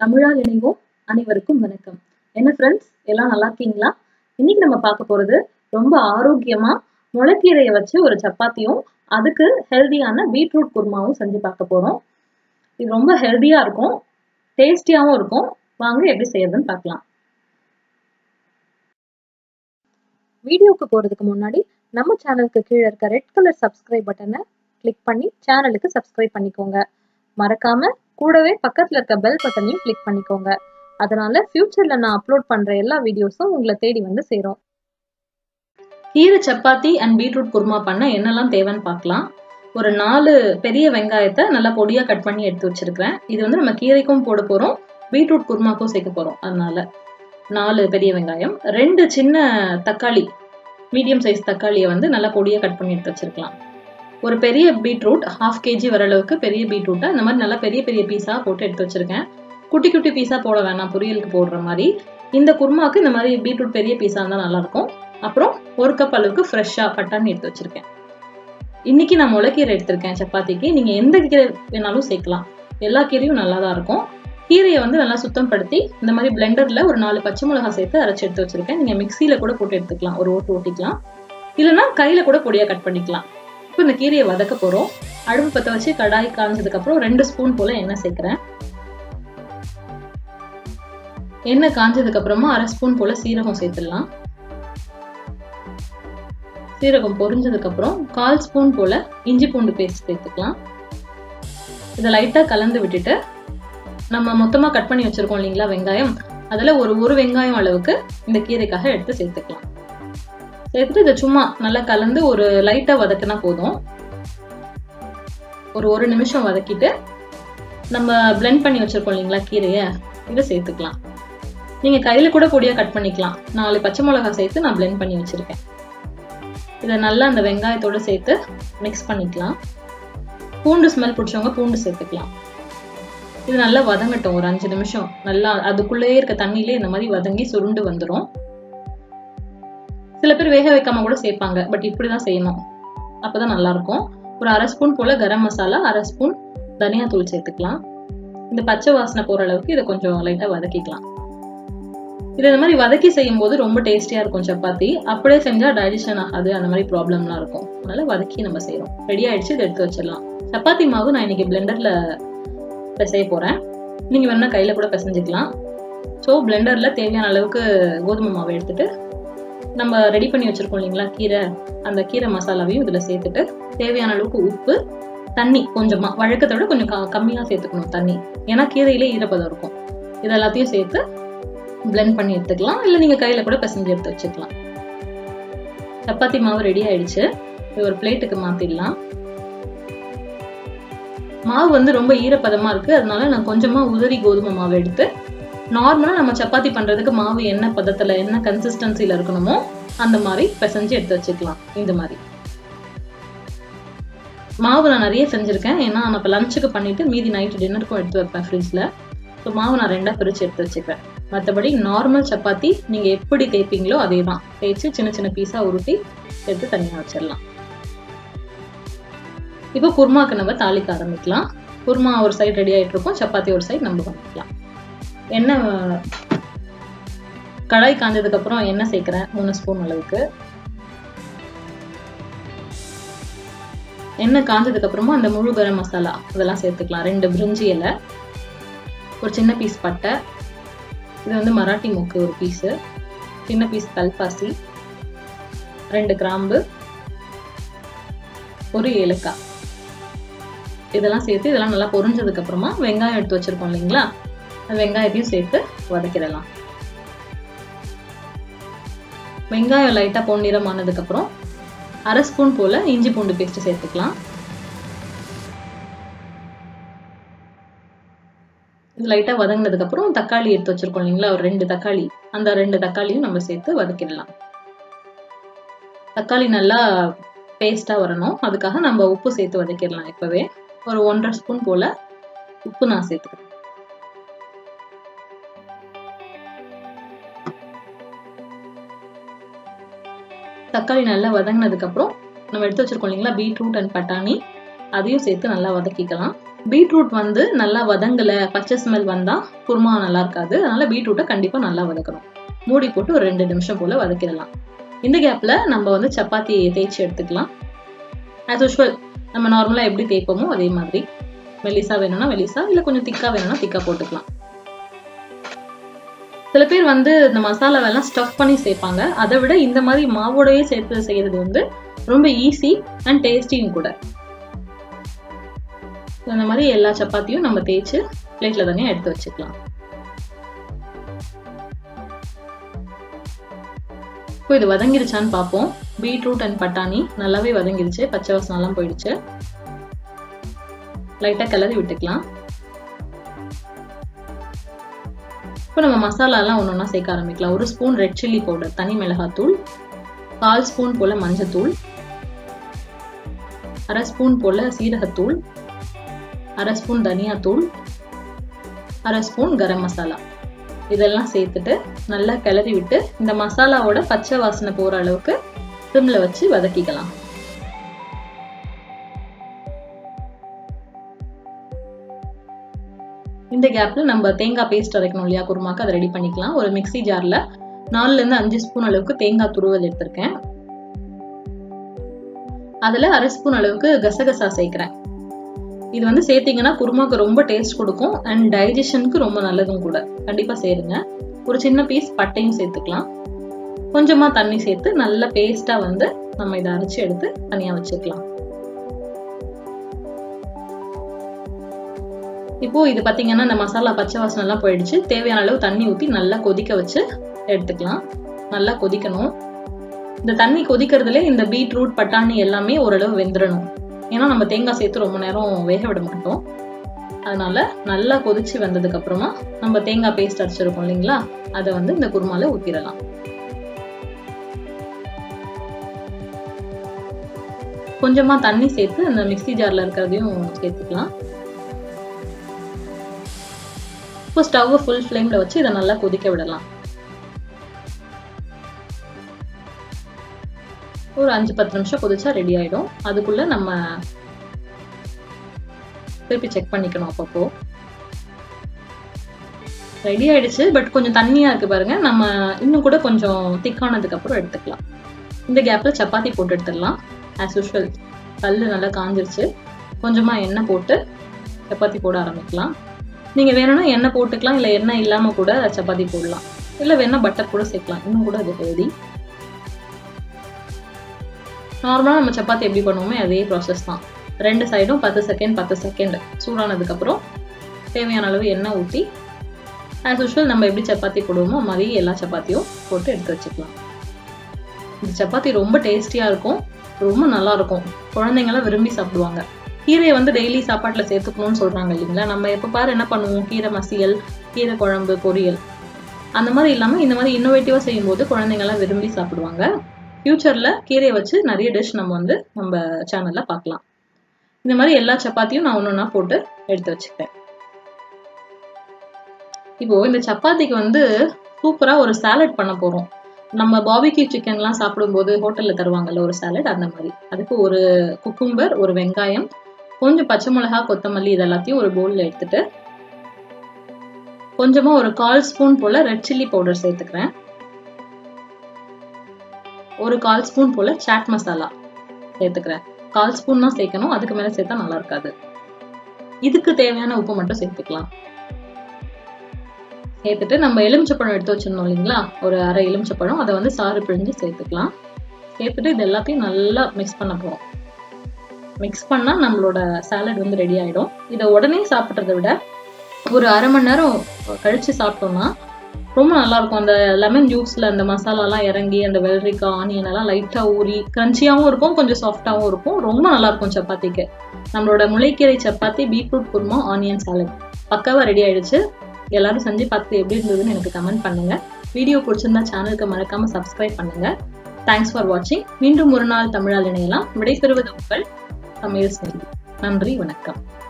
தமிழால் இணைவோம் அனைவருக்கும் வணக்கம் என்ன ஃப்ரெண்ட்ஸ் எல்லாம் நல்லா இருக்கீங்களா இன்னைக்கு நம்ம பார்க்க போறது ரொம்ப ஆரோக்கியமா முளைக்கீரையை வச்சு ஒரு சப்பாத்தியும் அதுக்கு ஹெல்தியான பீட்ரூட் குருமாவும் செஞ்சு பார்க்க போறோம் இது ரொம்ப ஹெல்தியா இருக்கும் டேஸ்டியாவும் இருக்கும் வாங்க எப்படி செய்யறதுன்னு பார்க்கலாம் வீடியோக்கு போறதுக்கு முன்னாடி நம்ம சேனலுக்கு கீழே இருக்க ரெட் கலர் சப்ஸ்கிரைப் பட்டனை கிளிக் பண்ணி சேனலுக்கு சப்ஸ்கிரைப் பண்ணிக்கோங்க மறக்காம கூடவே பக்கத்துல இருக்க பெல் பட்டனையும் கிளிக் பண்ணிக்கோங்க அதனால ஃபியூச்சர்ல நான் அப்லோட் பண்ற எல்லா வீடியோஸும் உங்களை தேடி வந்து சேரும் கீரை சப்பாத்தி அண்ட் பீட்ரூட் குருமா பண்ண என்னெல்லாம் தேவைன்னு பார்க்கலாம் ஒரு நாலு பெரிய வெங்காயத்தை நல்லா பொடியா கட் பண்ணி எடுத்து வச்சிருக்கிறேன் இது வந்து நம்ம கீரைக்கும் போட போறோம் பீட்ரூட் குருமாக்கும் சேர்க்க போறோம் அதனால நாலு பெரிய வெங்காயம் ரெண்டு சின்ன தக்காளி மீடியம் சைஸ் தக்காளியை வந்து நல்லா பொடியா கட் பண்ணி எடுத்து வச்சிருக்கலாம் ஒரு பெரிய பீட்ரூட் ஹாஃப் கேஜி வர அளவுக்கு பெரிய பீட்ரூட்டை இந்த மாதிரி நல்லா பெரிய பெரிய பீஸா போட்டு எடுத்து வச்சிருக்கேன் குட்டி குட்டி பீஸா போட வேணாம் பொரியலுக்கு போடுற மாதிரி இந்த குருமாக்கு இந்த மாதிரி பீட்ரூட் பெரிய பீஸா இருந்தால் நல்லா இருக்கும் அப்புறம் ஒரு கப் அளவுக்கு ஃப்ரெஷ்ஷா பட்டாணி எடுத்து வச்சிருக்கேன் இன்னைக்கு நான் முளைக்கீரை எடுத்திருக்கேன் சப்பாத்திக்கு நீங்க எந்த கீரை வேணாலும் சேர்க்கலாம் எல்லா கீரையும் நல்லா தான் இருக்கும் கீரையை வந்து நல்லா சுத்தம் படுத்தி இந்த மாதிரி பிளெண்டர்ல ஒரு நாலு பச்சை மிளகாய் சேர்த்து அரைச்சு எடுத்து வச்சிருக்கேன் நீங்க மிக்சியில கூட போட்டு எடுத்துக்கலாம் ஒரு ஓட்டு ஓட்டிக்கலாம் இல்லைன்னா கையில கூட பொடியா கட் பண்ணிக்கலாம் இப்போ இந்த கீரையை வதக்க போறோம் அடுப்பு பத்த வச்சு கடாய் காஞ்சதுக்கு அப்புறம் ரெண்டு ஸ்பூன் போல எண்ணெய் சேர்க்கிறேன் எண்ணெய் காஞ்சதுக்கு அப்புறமா அரை ஸ்பூன் போல சீரகம் சேர்த்துடலாம் சீரகம் பொரிஞ்சதுக்கு அப்புறம் கால் ஸ்பூன் போல இஞ்சி பூண்டு பேஸ்ட் சேர்த்துக்கலாம் இதை லைட்டா கலந்து விட்டுட்டு நம்ம மொத்தமா கட் பண்ணி வச்சிருக்கோம் இல்லைங்களா வெங்காயம் அதுல ஒரு ஒரு வெங்காயம் அளவுக்கு இந்த கீரைக்காக எடுத்து சேர்த்துக்கலாம் சேர்த்துட்டு இதை சும்மா நல்லா கலந்து ஒரு லைட்டா வதக்கினா போதும் ஒரு ஒரு நிமிஷம் வதக்கிட்டு நம்ம பிளெண்ட் பண்ணி வச்சிருக்கோம் இல்லைங்களா கீரைய இதை சேர்த்துக்கலாம் நீங்க கையில கூட பொடியா கட் பண்ணிக்கலாம் நாலு பச்சை மிளகாய் சேர்த்து நான் பிளெண்ட் பண்ணி வச்சிருக்கேன் இதை நல்லா அந்த வெங்காயத்தோட சேர்த்து மிக்ஸ் பண்ணிக்கலாம் பூண்டு ஸ்மெல் பிடிச்சவங்க பூண்டு சேர்த்துக்கலாம் இது நல்லா வதங்கட்டும் ஒரு அஞ்சு நிமிஷம் நல்லா அதுக்குள்ளேயே இருக்க தண்ணியிலே இந்த மாதிரி வதங்கி சுருண்டு வந்துடும் சில பேர் வேக வைக்காம கூட சேர்ப்பாங்க பட் இப்படிதான் செய்யணும் அப்பதான் நல்லா இருக்கும் ஒரு அரை ஸ்பூன் போல கரம் மசாலா அரை ஸ்பூன் தனியா தூள் சேர்த்துக்கலாம் இந்த பச்சை வாசனை போற அளவுக்கு இதை கொஞ்சம் லைட்டா வதக்கிக்கலாம் இது இந்த மாதிரி வதக்கி செய்யும் போது ரொம்ப டேஸ்டியா இருக்கும் சப்பாத்தி அப்படியே செஞ்சா டைஜஷன் ஆகாது அந்த மாதிரி ப்ராப்ளம்லாம் இருக்கும் அதனால வதக்கி நம்ம செய்யறோம் ரெடி ஆயிடுச்சு இதை எடுத்து வச்சிடலாம் சப்பாத்தி மாவு நான் இன்னைக்கு பிளெண்டர்ல பிசைய போறேன் நீங்க வேணா கையில கூட பிசைஞ்சுக்கலாம் ஸோ பிளெண்டர்ல தேவையான அளவுக்கு கோதுமை மாவை எடுத்துட்டு நம்ம ரெடி பண்ணி வச்சிருக்கோம் இல்லைங்களா கீரை அந்த கீரை மசாலாவையும் இதுல சேர்த்துட்டு தேவையான அளவுக்கு உப்பு தண்ணி கொஞ்சமா வழக்கத்தை விட கொஞ்சம் கம்மியா சேர்த்துக்கணும் தண்ணி ஏன்னா கீரையிலே ஈரப்பதம் இருக்கும் இது எல்லாத்தையும் சேர்த்து பிளெண்ட் பண்ணி எடுத்துக்கலாம் இல்லை நீங்க கையில கூட பிசைஞ்சு எடுத்து வச்சுக்கலாம் சப்பாத்தி மாவு ரெடி ஆயிடுச்சு இது ஒரு பிளேட்டுக்கு மாத்திடலாம் மாவு வந்து ரொம்ப ஈரப்பதமா இருக்கு அதனால நான் கொஞ்சமா உதறி கோதுமை மாவு எடுத்து நார்மலா நம்ம சப்பாத்தி பண்றதுக்கு மாவு என்ன பதத்துல என்ன கன்சிஸ்டன்சில இருக்கணுமோ அந்த மாதிரி பிசைஞ்சு எடுத்து வச்சுக்கலாம் இந்த மாதிரி மாவு நான் நிறைய செஞ்சிருக்கேன் ஏன்னா நான் இப்போ லஞ்சுக்கு பண்ணிட்டு மீதி நைட்டு டின்னருக்கும் எடுத்து வைப்பேன் ஃப்ரிட்ஜில் ஸோ மாவு நான் ரெண்டாக பிரித்து எடுத்து வச்சுப்பேன் மற்றபடி நார்மல் சப்பாத்தி நீங்கள் எப்படி தேய்ப்பீங்களோ அதே தான் தேய்ச்சி சின்ன சின்ன பீஸாக உருட்டி எடுத்து தனியாக வச்சிடலாம் இப்போ குருமாக்கு நம்ம தாளிக்க ஆரம்பிக்கலாம் குருமா ஒரு சைடு ரெடி ஆகிட்டு இருக்கும் சப்பாத்தி ஒரு சைடு நம்ம பண்ணிக்கலாம் எண்ணெய் கடாய் காஞ்சதுக்கு அப்புறம் எண்ணெய் சேர்க்குறேன் மூணு ஸ்பூன் அளவுக்கு எண்ணெய் காஞ்சதுக்கு அப்புறமா அந்த முழு கரம் மசாலா அதெல்லாம் சேர்த்துக்கலாம் ரெண்டு பிரிஞ்சி இலை ஒரு சின்ன பீஸ் பட்டை இது வந்து மராட்டி மூக்கு ஒரு பீஸு சின்ன பீஸ் கல்பாசி ரெண்டு கிராம்பு ஒரு ஏலக்காய் இதெல்லாம் சேர்த்து இதெல்லாம் நல்லா பொரிஞ்சதுக்கு அப்புறமா வெங்காயம் எடுத்து வச்சிருக்கோம் இல்லைங்களா அந்த வெங்காயத்தையும் சேர்த்து வதக்கிடலாம் வெங்காயம் லைட்டா பொன்னிறம் ஆனதுக்கு அப்புறம் அரை ஸ்பூன் போல இஞ்சி பூண்டு பேஸ்ட் சேர்த்துக்கலாம் இது லைட்டா வதங்கினதுக்கு அப்புறம் தக்காளி எடுத்து வச்சிருக்கோம் இல்லைங்களா ஒரு ரெண்டு தக்காளி அந்த ரெண்டு தக்காளியும் நம்ம சேர்த்து வதக்கிடலாம் தக்காளி நல்லா பேஸ்டா வரணும் அதுக்காக நம்ம உப்பு சேர்த்து வதக்கிடலாம் இப்பவே ஒரு ஒன்றரை ஸ்பூன் போல உப்பு நான் சேர்த்துக்கிறேன் தக்காளி நல்லா வதங்கினதுக்கு அப்புறம் நம்ம எடுத்து வச்சிருக்கோம் இல்லைங்களா பீட்ரூட் அண்ட் பட்டாணி அதையும் சேர்த்து நல்லா வதக்கிக்கலாம் பீட்ரூட் வந்து நல்லா வதங்கலை பச்சை ஸ்மெல் வந்தால் குருமா நல்லா இருக்காது அதனால பீட்ரூட்டை கண்டிப்பாக நல்லா வதக்கணும் மூடி போட்டு ஒரு ரெண்டு நிமிஷம் போல் வதக்கிடலாம் இந்த கேப்பில் நம்ம வந்து சப்பாத்தி தேய்ச்சி எடுத்துக்கலாம் ஆஸ் யூஷுவல் நம்ம நார்மலாக எப்படி தேய்ப்போமோ அதே மாதிரி மெலிசா வேணும்னா மெலிசா இல்லை கொஞ்சம் திக்கா வேணும்னா திக்கா போட்டுக்கலாம் சில பேர் வந்து இந்த மசாலாவெல்லாம் ஸ்டஃப் பண்ணி சேர்ப்பாங்க அதை விட இந்த மாதிரி மாவோடயே சேர்த்து செய்யறது வந்து ரொம்ப ஈஸி அண்ட் டேஸ்டியும் கூட இந்த மாதிரி எல்லா சப்பாத்தியும் நம்ம தேய்ச்சி பிளேட்ல தனியாக எடுத்து வச்சுக்கலாம் இப்போ இது வதங்கிருச்சான்னு பார்ப்போம் பீட்ரூட் அண்ட் பட்டாணி நல்லாவே வதங்கிருச்சு பச்சை வாசனம்லாம் போயிடுச்சு லைட்டாக கிளறி விட்டுக்கலாம் இப்போ நம்ம மசாலாலாம் ஒன்று ஒன்றா சேர்க்க ஆரம்பிக்கலாம் ஒரு ஸ்பூன் ரெட் சில்லி பவுடர் தனி மிளகாத்தூள் கால் ஸ்பூன் போல் மஞ்சத்தூள் அரை ஸ்பூன் போல் சீரகத்தூள் அரை ஸ்பூன் தனியாத்தூள் அரை ஸ்பூன் கரம் மசாலா இதெல்லாம் சேர்த்துட்டு நல்லா கிளறி விட்டு இந்த மசாலாவோட பச்சை வாசனை போகிற அளவுக்கு சிம்ல வச்சு வதக்கிக்கலாம் இந்த கேப்ல நம்ம தேங்காய் பேஸ்ட் அரைக்கணும் இல்லையா குருமாக்கு அதை ரெடி பண்ணிக்கலாம் ஒரு மிக்சி ஜார்ல நாலுல இருந்து அஞ்சு ஸ்பூன் அளவுக்கு தேங்காய் துருவல் எடுத்திருக்கேன் அதுல அரை ஸ்பூன் அளவுக்கு கசகசா சேர்க்கிறேன் இது வந்து சேர்த்தீங்கன்னா குருமாக்கு ரொம்ப டேஸ்ட் கொடுக்கும் அண்ட் டைஜஷனுக்கு ரொம்ப நல்லதும் கூட கண்டிப்பா சேருங்க ஒரு சின்ன பீஸ் பட்டையும் சேர்த்துக்கலாம் கொஞ்சமா தண்ணி சேர்த்து நல்ல பேஸ்டா வந்து நம்ம இதை அரைச்சு எடுத்து தனியா வச்சுக்கலாம் இப்போ இது பாத்தீங்கன்னா இந்த மசாலா பச்சை வாசனை எல்லாம் போயிடுச்சு தேவையான அளவு தண்ணி ஊத்தி நல்லா கொதிக்க வச்சு எடுத்துக்கலாம் நல்லா கொதிக்கணும் இந்த தண்ணி கொதிக்கிறதுல இந்த பீட்ரூட் பட்டாணி எல்லாமே ஓரளவு வெந்துடணும் ஏன்னா நம்ம தேங்காய் சேர்த்து ரொம்ப நேரம் வேக விட மாட்டோம் அதனால நல்லா கொதிச்சு வந்ததுக்கு அப்புறமா நம்ம தேங்காய் பேஸ்ட் அரைச்சிருக்கோம் இல்லைங்களா அதை வந்து இந்த குருமால ஊத்திடலாம் கொஞ்சமா தண்ணி சேர்த்து அந்த மிக்சி ஜார்ல இருக்கிறதையும் சேர்த்துக்கலாம் இப்போ ஸ்டவ் ஃபுல் ஃப்ளேம்ல வச்சு இதை நல்லா கொதிக்க விடலாம் ஒரு அஞ்சு பத்து நிமிஷம் கொதிச்சா ரெடி ஆயிடும் அதுக்குள்ள நம்ம திருப்பி செக் பண்ணிக்கணும் அப்பப்போ ரெடி ஆயிடுச்சு பட் கொஞ்சம் தண்ணியா இருக்கு பாருங்க நம்ம இன்னும் கூட கொஞ்சம் திக்கானதுக்கு அப்புறம் எடுத்துக்கலாம் இந்த கேப்ல சப்பாத்தி போட்டு எடுத்துடலாம் ஆஸ் யூஷுவல் கல் நல்லா காஞ்சிருச்சு கொஞ்சமா எண்ணெய் போட்டு சப்பாத்தி போட ஆரம்பிக்கலாம் நீங்க வேணும்னா எண்ணெய் போட்டுக்கலாம் இல்லை எண்ணெய் இல்லாம கூட சப்பாத்தி போடலாம் இல்லை வேணா பட்டர் கூட சேர்க்கலாம் இன்னும் கூட அது ஹெல்தி நார்மலாக நம்ம சப்பாத்தி எப்படி பண்ணுவோமே அதே ப்ராசஸ் தான் ரெண்டு சைடும் பத்து செகண்ட் பத்து செகண்ட் சூடானதுக்கப்புறம் தேவையான அளவு எண்ணெய் ஊற்றி ஆஸ் யூஷுவல் நம்ம எப்படி சப்பாத்தி போடுவோமோ மாதிரி எல்லா சப்பாத்தியும் போட்டு எடுத்து வச்சுக்கலாம் இந்த சப்பாத்தி ரொம்ப டேஸ்டியாக இருக்கும் ரொம்ப நல்லா இருக்கும் குழந்தைங்களாம் விரும்பி சாப்பிடுவாங்க கீரையை வந்து டெய்லி சாப்பாட்டில் சேர்த்துக்கணும்னு சொல்கிறாங்க இல்லைங்களா நம்ம எப்போ பாரு என்ன பண்ணுவோம் கீரை மசியல் கீரை குழம்பு பொரியல் அந்த மாதிரி இல்லாமல் இந்த மாதிரி இன்னோவேட்டிவாக செய்யும்போது குழந்தைங்களாம் விரும்பி சாப்பிடுவாங்க ஃப்யூச்சரில் கீரையை வச்சு நிறைய டிஷ் நம்ம வந்து நம்ம சேனலில் பார்க்கலாம் இந்த மாதிரி எல்லா சப்பாத்தியும் நான் ஒன்று ஒன்றா போட்டு எடுத்து வச்சுக்கிறேன் இப்போ இந்த சப்பாத்திக்கு வந்து சூப்பராக ஒரு சாலட் பண்ண போகிறோம் நம்ம பாபிக்யூ சிக்கன்லாம் சாப்பிடும்போது ஹோட்டலில் தருவாங்கல்ல ஒரு சாலட் அந்த மாதிரி அதுக்கு ஒரு குக்கும்பர் ஒரு வெங்காயம் கொஞ்சம் பச்சை மிளகா கொத்தமல்லி இது எல்லாத்தையும் ஒரு பவுலில் எடுத்துட்டு கொஞ்சமாக ஒரு கால் ஸ்பூன் போல் ரெட் சில்லி பவுடர் சேர்த்துக்கிறேன் ஒரு கால் ஸ்பூன் போல சாட் மசாலா சேர்த்துக்கிறேன் கால் ஸ்பூன் தான் சேர்க்கணும் அதுக்கு மேல சேர்த்தா நல்லா இருக்காது இதுக்கு தேவையான உப்பு மட்டும் சேர்த்துக்கலாம் சேர்த்துட்டு நம்ம எலுமிச்சப்பழம் எடுத்து வச்சிருந்தோம் இல்லைங்களா ஒரு அரை எலுமிச்சப்பழம் அதை வந்து சாறு பிழிஞ்சு சேர்த்துக்கலாம் சேர்த்துட்டு இது எல்லாத்தையும் நல்லா மிக்ஸ் பண்ண போறோம் மிக்ஸ் பண்ணா நம்மளோட சாலட் வந்து ரெடி ஆயிடும் இதை உடனே சாப்பிட்றத விட ஒரு அரை மணி நேரம் கழிச்சு சாப்பிட்டோம்னா ரொம்ப நல்லா இருக்கும் அந்த லெமன் ஜூஸ்ல அந்த மசாலாலாம் இறங்கி அந்த வெள்ளரிக்காய் ஆனியன் எல்லாம் லைட்டா ஊறி கிரன்ச்சியாவும் இருக்கும் கொஞ்சம் சாஃப்டாவும் இருக்கும் ரொம்ப நல்லா இருக்கும் சப்பாத்திக்கு நம்மளோட முளைக்கீரை chapati beetroot kurma onion salad பக்காவா ரெடி ஆயிடுச்சு எல்லாரும் செஞ்சு பார்த்து எப்படி இருந்ததுன்னு எனக்கு கமெண்ட் பண்ணுங்க வீடியோ பிடிச்சிருந்தா சேனலுக்கு மறக்காம சப்ஸ்கிரைப் பண்ணுங்க தேங்க்ஸ் ஃபார் வாட்சிங் மீண்டும் ஒரு நாள் தமிழால் இணையலாம் விடைபெறுவது உங்கள் தமிழ் ஸ்நேகி நன்றி வணக்கம்